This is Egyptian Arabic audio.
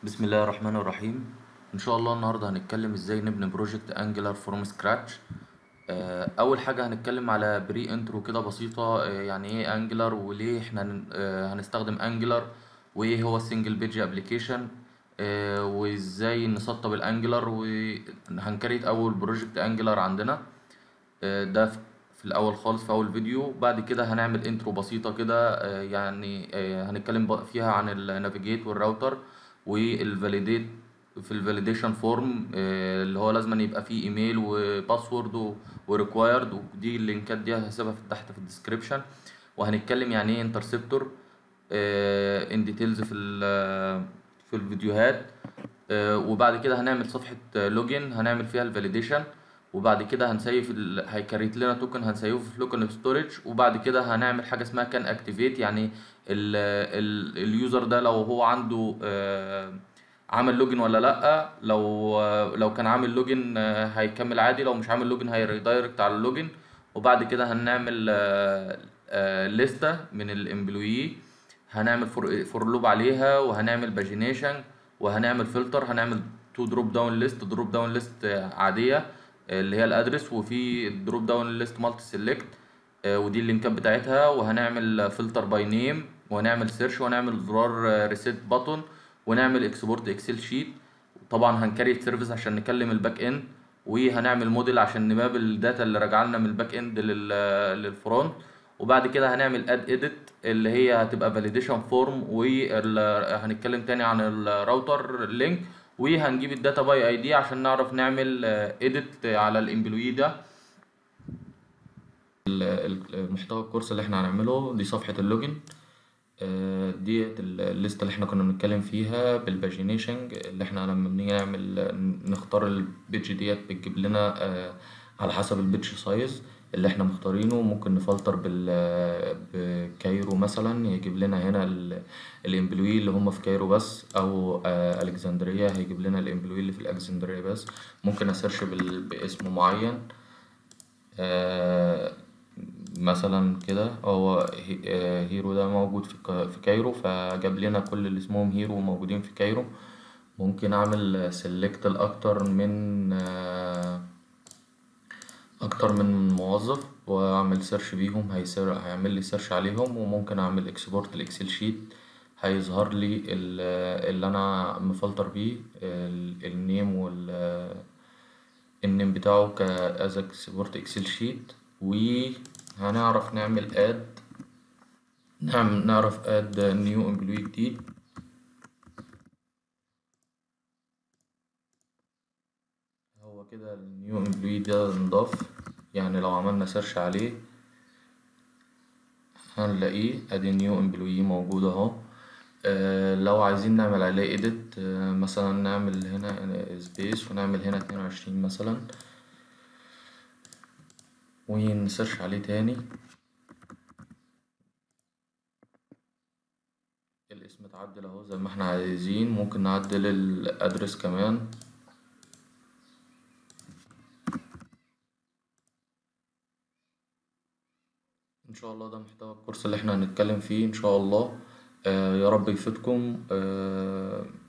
بسم الله الرحمن الرحيم ان شاء الله النهارده هنتكلم ازاي نبني بروجكت انجلر فروم سكراتش اول حاجه هنتكلم على بري انترو كده بسيطه آه، يعني ايه انجلر وليه احنا هن- آه، هنستخدم انجلر وايه هو السنجل بيج ابلكيشن وازاي نسطب الانجلر وهنكريت اول بروجكت انجلر عندنا آه، ده في في الاول خالص في اول فيديو بعد كده هنعمل انترو بسيطه كده آه، يعني آه، هنتكلم بقى فيها عن النافيجيت والراوتر والفاليديت في الفاليديشن فورم اللي هو لازم ان يبقى فيه ايميل وباسورد وريكوايرد ودي اللينكات دي هسيبها في تحت في الديسكريبشن وهنتكلم يعني ايه انترسبتور ان ديتيلز في ال- في الفيديوهات آه، وبعد كده هنعمل صفحة لوجن هنعمل فيها الفاليديشن وبعد كده هنسيف ال... هيكريت لنا توكن هنسيفه في لوكال ستورج وبعد كده هنعمل حاجة اسمها كان اكتيفيت يعني ال... ال... اليوزر ده لو هو عنده آه، عمل لوجن ولا لا لو آه، لو كان عامل لوجن آه، هيكمل عادي لو مش عامل لوجن هيريدايركت على اللوجن وبعد كده هنعمل آه، آه، لستة من الامبلويي هنعمل فور فور لوب عليها وهنعمل باجينيشن وهنعمل فلتر هنعمل تو دروب داون ليست دروب داون ليست عاديه اللي هي الادرس وفي دروب داون ليست مالتي سيلكت ودي اللينكات بتاعتها وهنعمل فلتر باي نيم وهنعمل سيرش وهنعمل زرار ريسيت بutton ونعمل اكسبورت اكسل شيت طبعا هنكريت سيرفيس عشان نكلم الباك اند وهنعمل موديل عشان نماب الداتا اللي راجعه لنا من الباك اند لل- للفرونت وبعد كده هنعمل اد اديت اللي هي هتبقى فاليديشن فورم وهنتكلم تاني عن الراوتر لينك وهنجيب الداتا باي اي دي عشان نعرف نعمل اديت على الامبلوي ده ال- ال- محتوى الكورس اللي احنا هنعمله دي صفحة اللوجن آه، ديت ال- الليستة اللي احنا كنا بنتكلم فيها بالباجينيشنج اللي احنا لما بنيجي نعمل نختار البيج ديت بتجيب لنا آه، على حسب البيج سايز اللي احنا مختارينه ممكن نفلتر بال بكايرو مثلا يجيب لنا هنا الامبلوي اللي هم في كايرو بس او آه، الكسندريا هيجيب لنا الامبلوي اللي في الكسندريا بس ممكن اسيرش بال- باسم معين آه، مثلا كده هو هي- آه، هيرو ده موجود في كا- في كايرو فجاب لنا كل اللي اسمهم هيرو موجودين في كايرو ممكن اعمل سيلكت لاكتر من آه، اكتر من موظف واعمل سيرش بيهم هيسر هيعمل لي سيرش عليهم وممكن اعمل اكسبورت الاكسل شيت هيظهر لي ال- اللي انا مفلتر بيه ال- النيم وال النيم بتاعه كاز اكسبورت اكسل شيت وهنعرف نعمل اد نعمل نعرف اد نيو امبلوي جديد هو كده النيو امبلوي ده انضاف يعني لو عملنا سيرش عليه هنلاقيه ادي نيو امبلوي موجود اهو آه، لو عايزين نعمل عليه edit آه، مثلا نعمل هنا سبيس ونعمل هنا اتنين وعشرين مثلا ونسيرش عليه تاني الاسم اتعدل اهو زي ما احنا عايزين ممكن نعدل الادرس كمان ان شاء الله ده محتوى الكورس اللي احنا هنتكلم فيه ان شاء الله آه يا رب يفيدكم آه